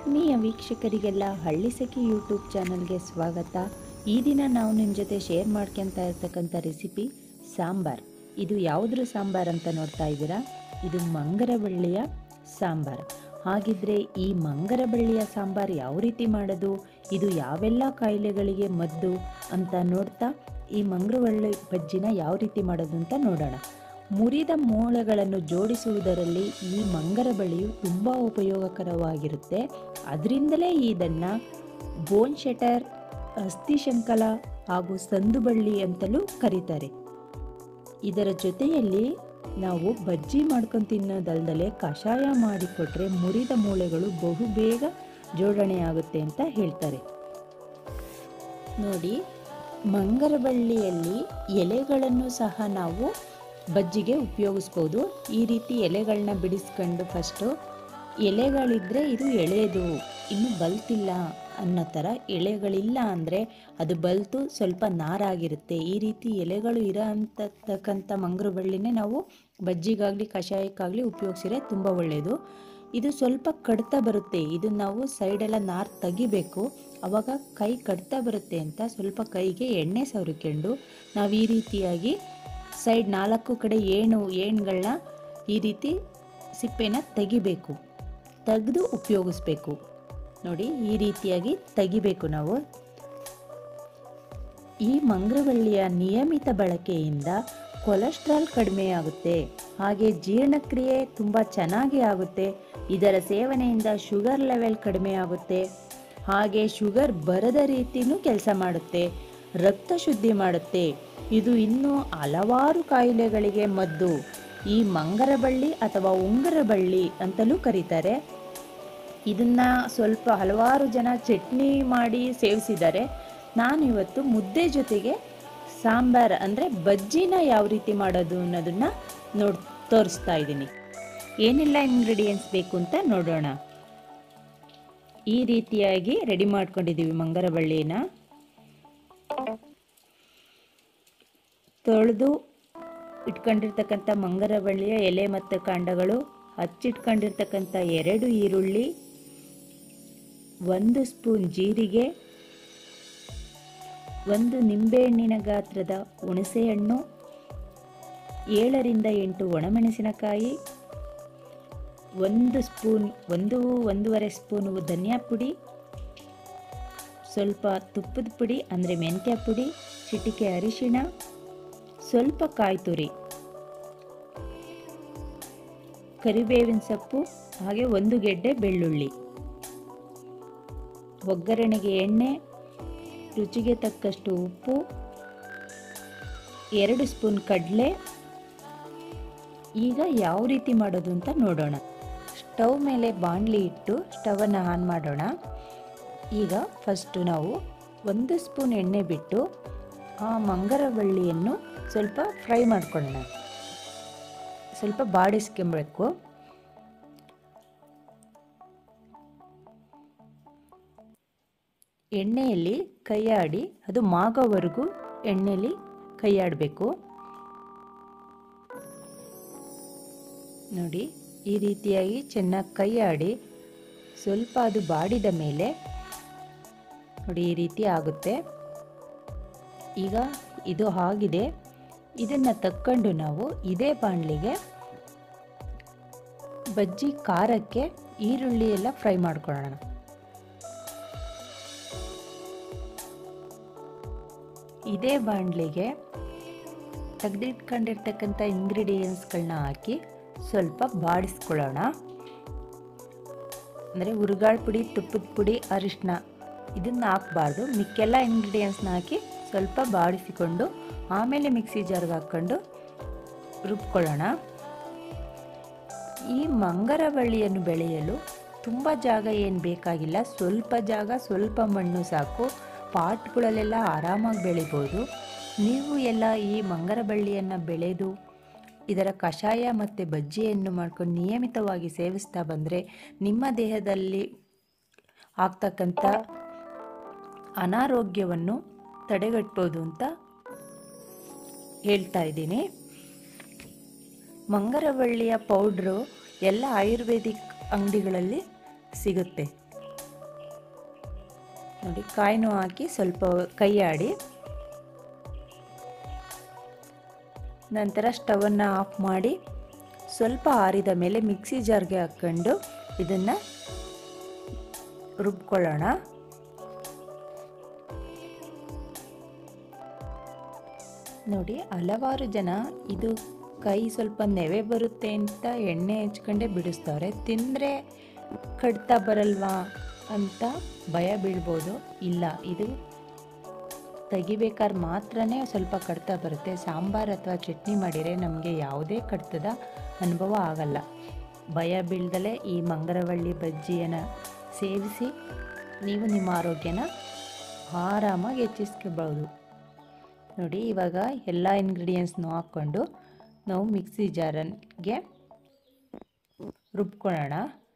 ಆತ್ಮೀಯ ವೀಕ್ಷಕರಿಗೆಲ್ಲ ಹಳ್ಳಿ ಸಖಿ ಯೂಟ್ಯೂಬ್ ಚಾನಲ್ಗೆ ಸ್ವಾಗತ ಈ ದಿನ ನಾವು ನಿಮ್ಮ ಜೊತೆ ಶೇರ್ ಮಾಡ್ಕೊತಾ ಇರ್ತಕ್ಕಂಥ ರೆಸಿಪಿ ಸಾಂಬಾರ್ ಇದು ಯಾವುದ್ರ ಸಾಂಬಾರ್ ಅಂತ ನೋಡ್ತಾ ಇದ್ದೀರಾ ಇದು ಮಂಗರಬಳ್ಳಿಯ ಸಾಂಬಾರ್ ಹಾಗಿದ್ರೆ ಈ ಮಂಗರಬಳ್ಳಿಯ ಸಾಂಬಾರ್ ಯಾವ ರೀತಿ ಮಾಡೋದು ಇದು ಯಾವೆಲ್ಲ ಕಾಯಿಲೆಗಳಿಗೆ ಮದ್ದು ಅಂತ ನೋಡ್ತಾ ಈ ಮಂಗರಬಳ್ಳಿ ಬಜ್ಜಿನ ಯಾವ ರೀತಿ ಮಾಡೋದು ಅಂತ ನೋಡೋಣ ಮುರಿದ ಮೂಳೆಗಳನ್ನು ಜೋಡಿಸುವುದರಲ್ಲಿ ಈ ಮಂಗರ ಬಳ್ಳಿಯು ತುಂಬ ಉಪಯೋಗಕರವಾಗಿರುತ್ತೆ ಅದರಿಂದಲೇ ಇದನ್ನು ಬೋನ್ ಶೆಟರ್ ಅಸ್ಥಿಶಂಕಲ ಹಾಗೂ ಸಂದುಬಳ್ಳಿ ಅಂತಲೂ ಕರೀತಾರೆ ಇದರ ಜೊತೆಯಲ್ಲಿ ನಾವು ಬಜ್ಜಿ ಮಾಡ್ಕೊಂಡು ತಿನ್ನೋದಲ್ದಲೆ ಕಷಾಯ ಮಾಡಿಕೊಟ್ರೆ ಮುರಿದ ಮೂಳೆಗಳು ಬಹುಬೇಗ ಜೋಡಣೆಯಾಗುತ್ತೆ ಅಂತ ಹೇಳ್ತಾರೆ ನೋಡಿ ಮಂಗರಬಳ್ಳಿಯಲ್ಲಿ ಎಲೆಗಳನ್ನು ಸಹ ನಾವು ಬಜ್ಜಿಗೆ ಉಪಯೋಗಿಸ್ಬೋದು ಈ ರೀತಿ ಎಲೆಗಳನ್ನ ಬಿಡಿಸ್ಕೊಂಡು ಫಸ್ಟು ಎಲೆಗಳಿದ್ದರೆ ಇದು ಎಳೆದು ಇನ್ನು ಬಲ್ತಿಲ್ಲ ಅನ್ನೋ ಥರ ಎಲೆಗಳಿಲ್ಲ ಅಂದರೆ ಅದು ಬಲ್ತು ಸ್ವಲ್ಪ ನಾರಾಗಿರುತ್ತೆ ಈ ರೀತಿ ಎಲೆಗಳು ಇರೋ ಅಂತಕ್ಕಂಥ ಮಂಗರು ಬಳ್ಳಿನೇ ನಾವು ಬಜ್ಜಿಗಾಗಲಿ ಕಷಾಯಕ್ಕಾಗಲಿ ಉಪಯೋಗಿಸಿದ್ರೆ ತುಂಬ ಒಳ್ಳೆಯದು ಇದು ಸ್ವಲ್ಪ ಕಡ್ತಾ ಬರುತ್ತೆ ಇದು ನಾವು ಸೈಡೆಲ್ಲ ನಾರು ತೆಗಿಬೇಕು ಆವಾಗ ಕೈ ಕಡ್ತಾ ಬರುತ್ತೆ ಅಂತ ಸ್ವಲ್ಪ ಕೈಗೆ ಎಣ್ಣೆ ಸವರಿಕೊಂಡು ನಾವು ಈ ರೀತಿಯಾಗಿ ಸೈಡ್ ನಾಲ್ಕು ಕಡೆ ಏಣು ಏಣ್ಗಳನ್ನ ಈ ರೀತಿ ಸಿಪ್ಪೆನ ತೆಗಿಬೇಕು ತೆಗೆದು ಉಪಯೋಗಿಸ್ಬೇಕು ನೋಡಿ ಈ ರೀತಿಯಾಗಿ ತೆಗಿಬೇಕು ನಾವು ಈ ಮಂಗ್ರವಳ್ಳಿಯ ನಿಯಮಿತ ಬಳಕೆಯಿಂದ ಕೊಲೆಸ್ಟ್ರಾಲ್ ಕಡಿಮೆಯಾಗುತ್ತೆ ಹಾಗೆ ಜೀರ್ಣಕ್ರಿಯೆ ತುಂಬ ಚೆನ್ನಾಗಿ ಆಗುತ್ತೆ ಇದರ ಸೇವನೆಯಿಂದ ಶುಗರ್ ಲೆವೆಲ್ ಕಡಿಮೆ ಆಗುತ್ತೆ ಹಾಗೆ ಶುಗರ್ ಬರದ ರೀತಿಯೂ ಕೆಲಸ ಮಾಡುತ್ತೆ ರಕ್ತ ಶುದ್ಧಿ ಮಾಡುತ್ತೆ ಇದು ಇನ್ನೂ ಹಲವಾರು ಕಾಯಿಲೆಗಳಿಗೆ ಮದ್ದು ಈ ಮಂಗರ ಬಳ್ಳಿ ಅಥವಾ ಉಂಗರ ಬಳ್ಳಿ ಅಂತಲೂ ಕರೀತಾರೆ ಇದನ್ನ ಸ್ವಲ್ಪ ಹಲವಾರು ಜನ ಚಟ್ನಿ ಮಾಡಿ ಸೇವಿಸಿದ್ದಾರೆ ನಾನಿವತ್ತು ಮುದ್ದೆ ಜೊತೆಗೆ ಸಾಂಬಾರ್ ಅಂದರೆ ಬಜ್ಜಿನ ಯಾವ ರೀತಿ ಮಾಡೋದು ಅನ್ನೋದನ್ನ ನೋಡ್ ತೋರಿಸ್ತಾ ಇದ್ದೀನಿ ಏನೆಲ್ಲ ಇಂಗ್ರೀಡಿಯೆಂಟ್ಸ್ ಬೇಕು ಅಂತ ನೋಡೋಣ ಈ ರೀತಿಯಾಗಿ ರೆಡಿ ಮಾಡ್ಕೊಂಡಿದ್ದೀವಿ ಮಂಗರ ಬಳ್ಳಿನ ತೊಳೆದು ಇಟ್ಕೊಂಡಿರ್ತಕ್ಕಂಥ ಮಂಗರ ಬಳ್ಳಿಯ ಎಲೆ ಮತ್ತು ಕಾಂಡಗಳು ಹಚ್ಚಿಟ್ಕೊಂಡಿರ್ತಕ್ಕಂಥ ಎರಡು ಈರುಳ್ಳಿ ಒಂದು ಸ್ಪೂನ್ ಜೀರಿಗೆ ಒಂದು ನಿಂಬೆಹಣ್ಣಿನ ಗಾತ್ರದ ಹುಣಸೆಹಣ್ಣು ಏಳರಿಂದ ಎಂಟು ಒಣಮೆಣಸಿನಕಾಯಿ ಒಂದು ಸ್ಪೂನ್ ಒಂದು ಒಂದೂವರೆ ಸ್ಪೂನು ಧನಿಯಾ ಪುಡಿ ಸ್ವಲ್ಪ ತುಪ್ಪದ ಪುಡಿ ಅಂದರೆ ಮೆಂತ್ಯ ಪುಡಿ ಚಿಟಿಕೆ ಅರಿಶಿಣ ಸ್ವಲ್ಪ ಕಾಯಿ ತುರಿ ಕರಿಬೇವಿನ ಸೊಪ್ಪು ಹಾಗೆ ಒಂದು ಗೆಡ್ಡೆ ಬೆಳ್ಳುಳ್ಳಿ ಒಗ್ಗರಣೆಗೆ ಎಣ್ಣೆ ರುಚಿಗೆ ತಕ್ಕಷ್ಟು ಉಪ್ಪು ಎರಡು ಸ್ಪೂನ್ ಕಡಲೆ ಈಗ ಯಾವ ರೀತಿ ಮಾಡೋದು ಅಂತ ನೋಡೋಣ ಸ್ಟವ್ ಮೇಲೆ ಬಾಣಲಿ ಇಟ್ಟು ಸ್ಟವನ್ನು ಆನ್ ಮಾಡೋಣ ಈಗ ಫಸ್ಟು ನಾವು ಒಂದು ಸ್ಪೂನ್ ಎಣ್ಣೆ ಬಿಟ್ಟು ಆ ಮಂಗರ ಬಳ್ಳಿಯನ್ನು ಸ್ವಲ್ಪ ಫ್ರೈ ಮಾಡ್ಕೊಳ್ಳೋಣ ಸ್ವಲ್ಪ ಬಾಡಿಸ್ಕೊಂಬೇಕು ಎಣ್ಣೆಯಲ್ಲಿ ಕೈಯಾಡಿ ಅದು ಮಾಗೋವರೆಗೂ ಎಣ್ಣೆಯಲ್ಲಿ ಕೈಯಾಡಬೇಕು ನೋಡಿ ಈ ರೀತಿಯಾಗಿ ಚೆನ್ನಾಗಿ ಕೈಯಾಡಿ ಸ್ವಲ್ಪ ಅದು ಬಾಡಿದ ಮೇಲೆ ನೋಡಿ ಈ ರೀತಿ ಆಗುತ್ತೆ ಈಗ ಇದು ಆಗಿದೆ ಇದನ್ನು ತಕ್ಕೊಂಡು ನಾವು ಇದೇ ಬಾಣಲಿಗೆ ಬಜ್ಜಿ ಖಾರಕ್ಕೆ ಈರುಳ್ಳಿ ಎಲ್ಲ ಫ್ರೈ ಮಾಡ್ಕೊಳ್ಳೋಣ ಇದೇ ಬಾಣಲಿಗೆ ತೆಗೆದಿಟ್ಕೊಂಡಿರ್ತಕ್ಕಂಥ ಇಂಗ್ರೀಡಿಯೆಂಟ್ಸ್ಗಳನ್ನ ಹಾಕಿ ಸ್ವಲ್ಪ ಬಾಡಿಸ್ಕೊಳ್ಳೋಣ ಅಂದರೆ ಹುರುಗಾಳು ಪುಡಿ ತುಪ್ಪದ ಪುಡಿ ಅರಿಶಿನ ಇದನ್ನು ಹಾಕಬಾರ್ದು ಮಿಕ್ಕೆಲ್ಲ ಇಂಗ್ರೀಡಿಯೆಂಟ್ಸ್ನ ಹಾಕಿ ಸ್ವಲ್ಪ ಬಾಡಿಸಿಕೊಂಡು ಆಮೇಲೆ ಮಿಕ್ಸಿ ಜಾರ್ಗೆ ಹಾಕ್ಕೊಂಡು ರುಬ್ಕೊಳ್ಳೋಣ ಈ ಮಂಗರ ಬಳ್ಳಿಯನ್ನು ಬೆಳೆಯಲು ತುಂಬ ಜಾಗ ಏನು ಬೇಕಾಗಿಲ್ಲ ಸ್ವಲ್ಪ ಜಾಗ ಸ್ವಲ್ಪ ಮಣ್ಣು ಸಾಕು ಪಾಟ್ಗಳಲ್ಲೆಲ್ಲ ಆರಾಮಾಗಿ ಬೆಳಿಬೋದು ನೀವು ಎಲ್ಲ ಈ ಮಂಗರ ಬಳ್ಳಿಯನ್ನು ಬೆಳೆದು ಇದರ ಕಷಾಯ ಮತ್ತು ಬಜ್ಜಿಯನ್ನು ಮಾಡ್ಕೊಂಡು ನಿಯಮಿತವಾಗಿ ಸೇವಿಸ್ತಾ ಬಂದರೆ ನಿಮ್ಮ ದೇಹದಲ್ಲಿ ಆಗ್ತಕ್ಕಂಥ ಅನಾರೋಗ್ಯವನ್ನು ತಡೆಗಟ್ಬೋದು ಅಂತ ಹೇಳ್ತಾ ಇದ್ದೀನಿ ಮಂಗರವಳ್ಳಿಯ ಪೌಡ್ರು ಎಲ್ಲ ಆಯುರ್ವೇದಿಕ್ ಅಂಗಡಿಗಳಲ್ಲಿ ಸಿಗುತ್ತೆ ನೋಡಿ ಕಾಯಿನೂ ಹಾಕಿ ಸ್ವಲ್ಪ ಕೈ ಆಡಿ ನಂತರ ಸ್ಟವನ್ನು ಆಫ್ ಮಾಡಿ ಸ್ವಲ್ಪ ಆರಿದ ಮೇಲೆ ಮಿಕ್ಸಿ ಜಾರ್ಗೆ ಹಾಕ್ಕೊಂಡು ಇದನ್ನು ರುಬ್ಕೊಳ್ಳೋಣ ನೋಡಿ ಹಲವಾರು ಜನ ಇದು ಕೈ ಸ್ವಲ್ಪ ನೆವೆ ಬರುತ್ತೆ ಅಂತ ಎಣ್ಣೆ ಹಚ್ಕೊಂಡೇ ಬಿಡಿಸ್ತಾರೆ ತಿಂದರೆ ಕಡ್ತಾ ಬರಲ್ವಾ ಅಂತ ಭಯ ಬೀಳ್ಬೋದು ಇಲ್ಲ ಇದು ತೆಗಿಬೇಕಾದ್ರೆ ಮಾತ್ರನೇ ಸ್ವಲ್ಪ ಕಡ್ತಾ ಬರುತ್ತೆ ಸಾಂಬಾರು ಅಥವಾ ಚಟ್ನಿ ಮಾಡಿದರೆ ನಮಗೆ ಯಾವುದೇ ಕಡ್ತದ ಅನುಭವ ಆಗಲ್ಲ ಭಯ ಬೀಳ್ದಲೇ ಈ ಮಂಗರವಳ್ಳಿ ಬಜ್ಜಿಯನ್ನು ಸೇವಿಸಿ ನೀವು ನಿಮ್ಮ ಆರೋಗ್ಯನ ಆರಾಮಾಗಿ ಹೆಚ್ಚಿಸ್ಕೋಬೋದು ನೋಡಿ ಇವಾಗ ಎಲ್ಲ ಇಂಗ್ರೀಡಿಯೆಂಟ್ಸ್ನೂ ಹಾಕ್ಕೊಂಡು ನಾವು ಮಿಕ್ಸಿ ಜಾರನ್ಗೆ ರುಬ್ಕೊಳ್ಳೋಣ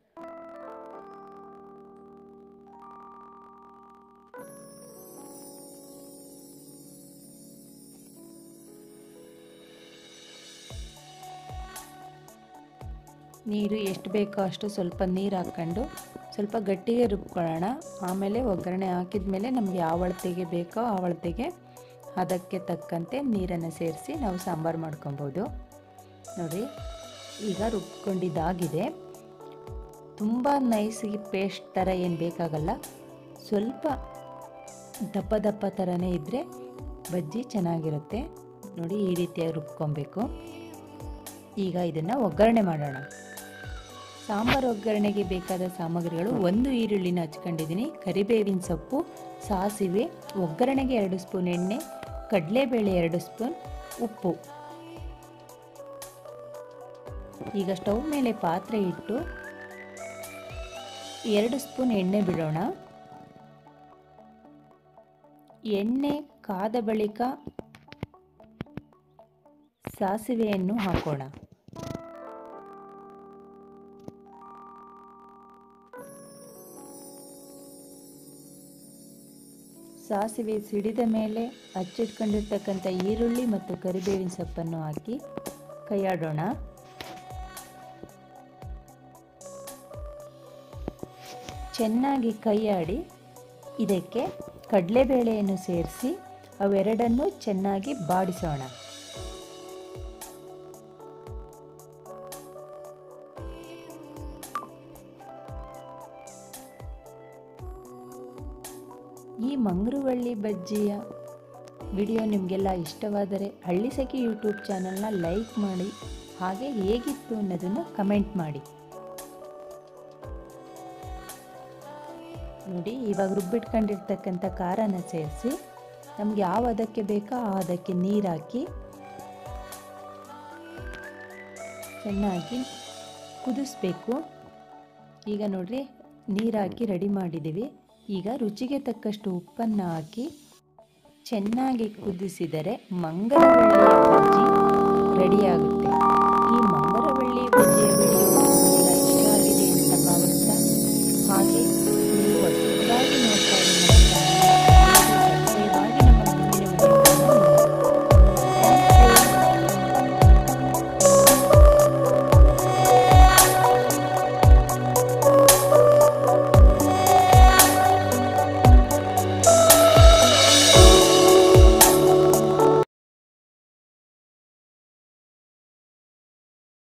ನೀರು ಎಷ್ಟು ಬೇಕೋ ಅಷ್ಟು ಸ್ವಲ್ಪ ನೀರು ಹಾಕ್ಕೊಂಡು ಸ್ವಲ್ಪ ಗಟ್ಟಿಗೆ ರುಬ್ಕೊಳ್ಳೋಣ ಆಮೇಲೆ ಒಗ್ಗರಣೆ ಹಾಕಿದ ಮೇಲೆ ನಮ್ಗೆ ಯಾವ ಅಳತೆಗೆ ಬೇಕೋ ಆ ಅಳತೆಗೆ ಅದಕ್ಕೆ ತಕ್ಕಂತೆ ನೀರನ್ನು ಸೇರಿಸಿ ನಾವು ಸಾಂಬಾರು ಮಾಡ್ಕೊಬೋದು ನೋಡಿ ಈಗ ರುಬ್ಕೊಂಡಿದ್ದಾಗಿದೆ ತುಂಬ ನೈಸಿಗೆ ಪೇಸ್ಟ್ ಥರ ಏನು ಬೇಕಾಗಲ್ಲ ಸ್ವಲ್ಪ ದಪ್ಪ ದಪ್ಪ ಥರನೇ ಇದ್ದರೆ ಬಜ್ಜಿ ಚೆನ್ನಾಗಿರುತ್ತೆ ನೋಡಿ ಈ ರೀತಿಯಾಗಿ ರುಬ್ಕೊಬೇಕು ಈಗ ಇದನ್ನು ಒಗ್ಗರಣೆ ಮಾಡೋಣ ಸಾಂಬಾರು ಒಗ್ಗರಣೆಗೆ ಬೇಕಾದ ಸಾಮಗ್ರಿಗಳು ಒಂದು ಈರುಳ್ಳಿನ ಹಚ್ಕೊಂಡಿದ್ದೀನಿ ಕರಿಬೇವಿನ ಸೊಪ್ಪು ಸಾಸಿವೆ ಒಗ್ಗರಣೆಗೆ ಎರಡು ಸ್ಪೂನ್ ಎಣ್ಣೆ ಕಡಲೆಬೇಳೆ ಎರಡು ಸ್ಪೂನ್ ಉಪ್ಪು ಈಗ ಸ್ಟವ್ ಮೇಲೆ ಪಾತ್ರೆ ಇಟ್ಟು ಎರಡು ಸ್ಪೂನ್ ಎಣ್ಣೆ ಬಿಡೋಣ ಎಣ್ಣೆ ಕಾದ ಬಳಿಕ ಸಾಸಿವೆಯನ್ನು ಹಾಕೋಣ ಸಾಸಿವೆ ಸಿಡಿದ ಮೇಲೆ ಹಚ್ಚಿಟ್ಕೊಂಡಿರ್ತಕ್ಕಂಥ ಈರುಳ್ಳಿ ಮತ್ತು ಕರಿಬೇವಿನ ಸೊಪ್ಪನ್ನು ಹಾಕಿ ಕೈಯಾಡೋಣ ಚೆನ್ನಾಗಿ ಕೈಯಾಡಿ ಇದಕ್ಕೆ ಕಡಲೆಬೇಳೆಯನ್ನು ಸೇರಿಸಿ ಅವೆರಡನ್ನು ಚೆನ್ನಾಗಿ ಬಾಡಿಸೋಣ ಈ ಮಂಗ್ರುವಳ್ಳಿ ಬಜ್ಜಿಯ ವಿಡಿಯೋ ನಿಮಗೆಲ್ಲ ಇಷ್ಟವಾದರೆ ಹಳ್ಳಿ ಸಖಿ ಯೂಟ್ಯೂಬ್ ಚಾನಲ್ನ ಲೈಕ್ ಮಾಡಿ ಹಾಗೆ ಹೇಗಿತ್ತು ಅನ್ನೋದನ್ನು ಕಮೆಂಟ್ ಮಾಡಿ ನೋಡಿ ಇವಾಗ ರುಬ್ಬಿಟ್ಕೊಂಡಿರ್ತಕ್ಕಂಥ ಖಾರನ ಸೇರಿಸಿ ನಮ್ಗೆ ಯಾವ ಅದಕ್ಕೆ ಬೇಕೋ ಆ ಅದಕ್ಕೆ ನೀರು ಹಾಕಿ ಚೆನ್ನಾಗಿ ಕುದಿಸ್ಬೇಕು ಈಗ ನೋಡ್ರಿ ನೀರು ಹಾಕಿ ರೆಡಿ ಮಾಡಿದ್ದೀವಿ ಈಗ ರುಚಿಗೆ ತಕ್ಕಷ್ಟು ಉಪ್ಪನ್ನು ಹಾಕಿ ಚೆನ್ನಾಗಿ ಕುದಿಸಿದರೆ ಮಂಗಲಬಳ್ಳಿಯ ಬಜ್ಜಿ ರೆಡಿಯಾಗುತ್ತೆ